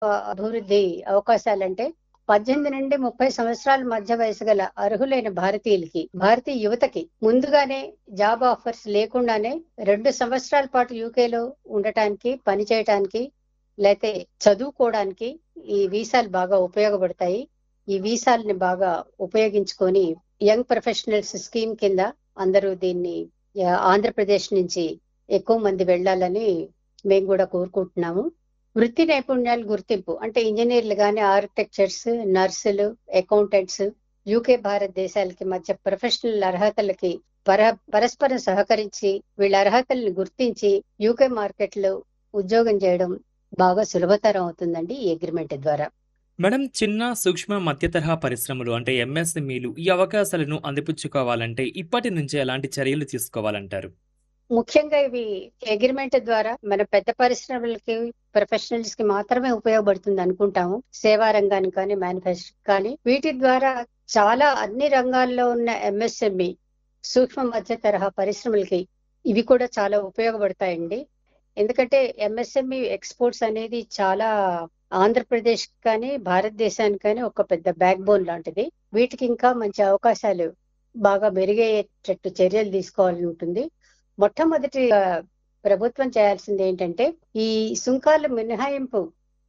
అభివృద్ధి అవకాశాలంటే పద్దెనిమిది నుండి ముప్పై సంవత్సరాల మధ్య వయసు గల అర్హులైన భారతీయులకి భారతీయ యువతకి ముందుగానే జాబ్ ఆఫర్స్ లేకుండానే రెండు సంవత్సరాల పాటు యూకేలో ఉండటానికి పని చేయటానికి లేకపోతే చదువుకోవడానికి ఈ వీసాలు బాగా ఉపయోగపడతాయి ఈ వీసాలని బాగా ఉపయోగించుకొని యంగ్ ప్రొఫెషనల్స్ స్కీమ్ కింద అందరూ దీన్ని ఆ, ఆంధ్రప్రదేశ్ నుంచి ఎక్కువ మంది వెళ్ళాలని మేము కూడా కోరుకుంటున్నాము వృత్తి నైపుణ్యాల గుర్తింపు అంటే ఇంజనీర్లు కానీ ఆర్కిటెక్చర్స్ నర్సులు అకౌంటెంట్స్ యూకే భారతదేశాలకి మధ్య ప్రొఫెషనల్ అర్హతలకి పర పరస్పరం సహకరించి వీళ్ళ అర్హతల్ని గుర్తించి యూకే మార్కెట్ లో ఉద్యోగం చేయడం బాగా సులభతరం అవుతుందండి ఈ అగ్రిమెంట్ ద్వారా మేడం చిన్న సూక్ష్మ మధ్య తరహా పరిశ్రమలు అంటే ఎంఎస్ఎంఈలు ఈ అవకాశాలను అందిపుచ్చుకోవాలంటే ఇప్పటి నుంచే ఎలాంటి చర్యలు తీసుకోవాలంటారు ముఖ్యంగా ఇవి అగ్రిమెంట్ ద్వారా మన పెద్ద పరిశ్రమలకి ప్రొఫెషనల్స్ కి మాత్రమే ఉపయోగపడుతుంది అనుకుంటాము సేవా రంగానికి కానీ మ్యానుఫ్యాక్చరింగ్ కానీ వీటి ద్వారా చాలా అన్ని రంగాల్లో ఉన్న ఎంఎస్ఎంఈ సూక్ష్మ మధ్య తరహా పరిశ్రమలకి ఇవి కూడా చాలా ఉపయోగపడతాయండి ఎందుకంటే ఎంఎస్ఎంఈ ఎక్స్పోర్ట్స్ అనేది చాలా ఆంధ్రప్రదేశ్ కానీ భారతదేశానికి కానీ ఒక పెద్ద బ్యాక్ బోన్ లాంటిది వీటికి ఇంకా మంచి అవకాశాలు బాగా మెరుగయ్యేటట్టు చర్యలు తీసుకోవాలని ఉంటుంది మొట్టమొదటి ఆ, ప్రభుత్వం చేయాల్సింది ఏంటంటే ఈ సుంకాల మినహాయింపు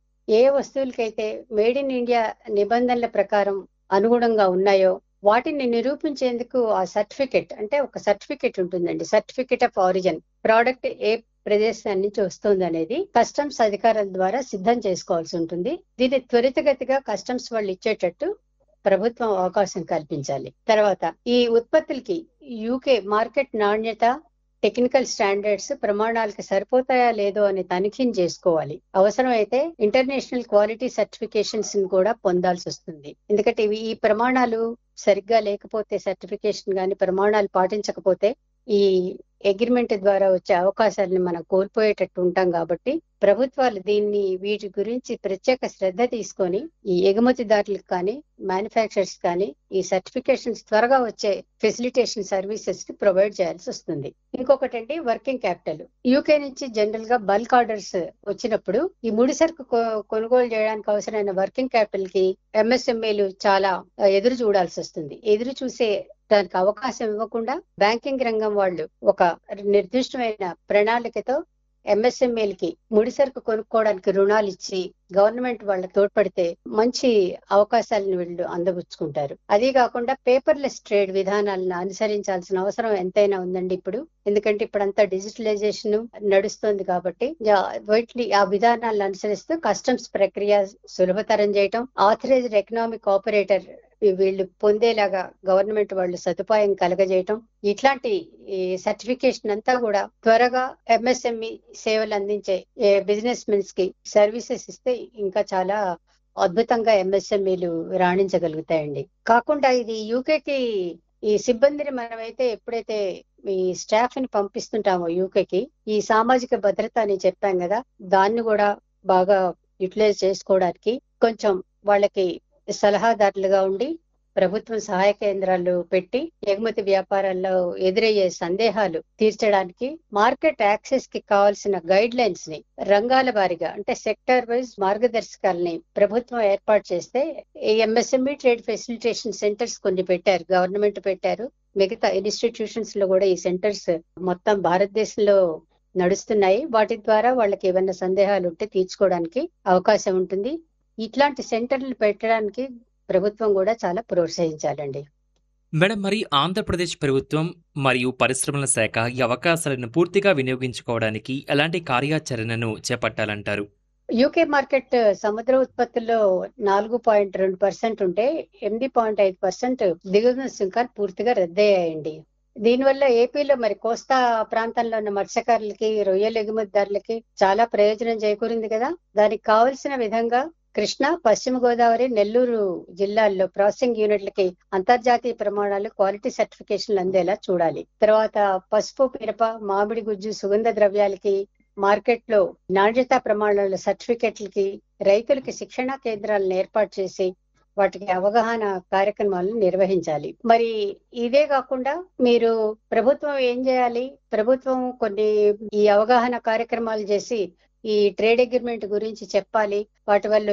ఏ వస్తువులకైతే మేడ్ ఇన్ ఇండియా నిబంధనల ప్రకారం అనుగుణంగా ఉన్నాయో వాటిని నిరూపించేందుకు ఆ సర్టిఫికెట్ అంటే ఒక సర్టిఫికెట్ ఉంటుందండి సర్టిఫికెట్ ఆఫ్ ఆరిజిన్ ప్రోడక్ట్ ఏ ప్రదేశం నుంచి వస్తుంది అనేది కస్టమ్స్ అధికారుల ద్వారా సిద్ధం చేసుకోవాల్సి ఉంటుంది దీన్ని త్వరితగతిగా కస్టమ్స్ వాళ్ళు ఇచ్చేటట్టు ప్రభుత్వం అవకాశం కల్పించాలి తర్వాత ఈ ఉత్పత్తులకి యూకే మార్కెట్ నాణ్యత టెక్నికల్ స్టాండర్డ్స్ ప్రమాణాలకు సరిపోతాయా లేదో అని తనిఖీని చేసుకోవాలి అవసరమైతే ఇంటర్నేషనల్ క్వాలిటీ సర్టిఫికేషన్స్ ని కూడా పొందాల్సి వస్తుంది ఎందుకంటే ఇవి ఈ ప్రమాణాలు సరిగ్గా లేకపోతే సర్టిఫికేషన్ గాని ప్రమాణాలు పాటించకపోతే ఈ అగ్రిమెంట్ ద్వారా వచ్చే అవకాశాలను మనం కోల్పోయేటట్టు ఉంటాం కాబట్టి ప్రభుత్వాలు దీన్ని వీటి గురించి ప్రత్యేక శ్రద్ధ తీసుకొని ఈ ఎగుమతిదారులకు కానీ మ్యానుఫ్యాక్చరర్స్ కానీ ఈ సర్టిఫికేషన్స్ త్వరగా వచ్చే ఫెసిలిటేషన్ సర్వీసెస్ ని ప్రొవైడ్ చేయాల్సి వస్తుంది ఇంకొకటి అండి వర్కింగ్ క్యాపిటల్ యూకే నుంచి జనరల్ గా బల్క్ ఆర్డర్స్ వచ్చినప్పుడు ఈ ముడి సరుకు కొ- కొనుగోలు చేయడానికి అవసరమైన వర్కింగ్ క్యాపిటల్ కి ఎంఎస్ఎంఏలు చాలా ఆ, ఎదురు చూడాల్సి వస్తుంది ఎదురు చూసే దానికి అవకాశం ఇవ్వకుండా బ్యాంకింగ్ రంగం వాళ్ళు ఒక నిర్దిష్టమైన ప్రణాళికతో ఎంఎస్ఎంఏలకి ముడి సరుకు కొనుక్కోవడానికి రుణాలు ఇచ్చి గవర్నమెంట్ వాళ్ళకి తోడ్పడితే మంచి అవకాశాలను వీళ్ళు అందబుచ్చుకుంటారు అదే కాకుండా పేపర్లెస్ ట్రేడ్ విధానాలను అనుసరించాల్సిన అవసరం ఎంతైనా ఉందండి ఇప్పుడు ఎందుకంటే ఇప్పుడంతా డిజిటలైజేషన్ నడుస్తుంది కాబట్టి యా- వీటిని ఆ విధానాలను అనుసరిస్తూ కస్టమ్స్ ప్రక్రియ సులభతరం చేయటం ఆథరైజ్డ్ ఎకనామిక్ ఆపరేటర్ వీళ్ళు పొందేలాగా గవర్నమెంట్ వాళ్ళు సదుపాయం కలగజేయటం ఇట్లాంటి సర్టిఫికేషన్ అంతా కూడా త్వరగా ఎంఎస్ఎంఈ సేవలు అందించే బిజినెస్ మెన్స్ కి సర్వీసెస్ ఇస్తే ఇంకా చాలా అద్భుతంగా ఎంఎస్ఎంఈలు రాణించగలుగుతాయండి కాకుండా ఇది యూకేకి ఈ సిబ్బందిని మనమైతే ఎప్పుడైతే ఈ స్టాఫ్ ని పంపిస్తుంటామో యూకేకి ఈ సామాజిక భద్రత అని చెప్పాం కదా దాన్ని కూడా బాగా యూటిలైజ్ చేసుకోవడానికి కొంచెం వాళ్ళకి సలహాదారులుగా ఉండి ప్రభుత్వం సహాయ కేంద్రాలు పెట్టి ఎగుమతి వ్యాపారాల్లో ఎదురయ్యే సందేహాలు తీర్చడానికి మార్కెట్ యాక్సెస్ కి కావాల్సిన గైడ్ లైన్స్ ని రంగాల వారీగా అంటే సెక్టర్ వైజ్ మార్గదర్శకాలని ప్రభుత్వం ఏర్పాటు చేస్తే ఈ ఎంఎస్ఎంఈ ట్రేడ్ ఫెసిలిటేషన్ సెంటర్స్ కొన్ని పెట్టారు గవర్నమెంట్ పెట్టారు మిగతా ఇన్స్టిట్యూషన్స్ లో కూడా ఈ సెంటర్స్ మొత్తం భారతదేశంలో నడుస్తున్నాయి వాటి ద్వారా వాళ్ళకి ఏమైనా సందేహాలు ఉంటే తీర్చుకోవడానికి అవకాశం ఉంటుంది ఇట్లాంటి సెంటర్లు పెట్టడానికి ప్రభుత్వం కూడా చాలా ప్రోత్సహించాలండి మేడం మరి ఆంధ్రప్రదేశ్ ప్రభుత్వం మరియు పరిశ్రమల శాఖ ఈ అవకాశాలను పూర్తిగా వినియోగించుకోవడానికి ఎలాంటి కార్యాచరణను చేపట్టాలంటారు యూకే మార్కెట్ సముద్ర ఉత్పత్తుల్లో నాలుగు పాయింట్ రెండు పర్సెంట్ ఉంటే ఎనిమిది పాయింట్ ఐదు పర్సెంట్ దిగుమతి సుంకాలు పూర్తిగా రద్దయ్యాయండి దీనివల్ల ఏపీలో మరి కోస్తా ప్రాంతంలో ఉన్న మత్స్యకారులకి రొయ్యల ఎగుమతిదారులకి చాలా ప్రయోజనం చేకూరింది కదా దానికి కావలసిన విధంగా కృష్ణా పశ్చిమ గోదావరి నెల్లూరు జిల్లాల్లో ప్రాసెసింగ్ యూనిట్లకి అంతర్జాతీయ ప్రమాణాలు క్వాలిటీ సర్టిఫికేషన్లు అందేలా చూడాలి తర్వాత పసుపు మిరప మామిడి గుజ్జు సుగంధ ద్రవ్యాలకి మార్కెట్ లో నాణ్యతా ప్రమాణాల సర్టిఫికెట్లకి రైతులకి శిక్షణా కేంద్రాలను ఏర్పాటు చేసి వాటికి అవగాహన కార్యక్రమాలను నిర్వహించాలి మరి ఇదే కాకుండా మీరు ప్రభుత్వం ఏం చేయాలి ప్రభుత్వం కొన్ని ఈ అవగాహన కార్యక్రమాలు చేసి ఈ ట్రేడ్ అగ్రిమెంట్ గురించి చెప్పాలి వాటి వల్ల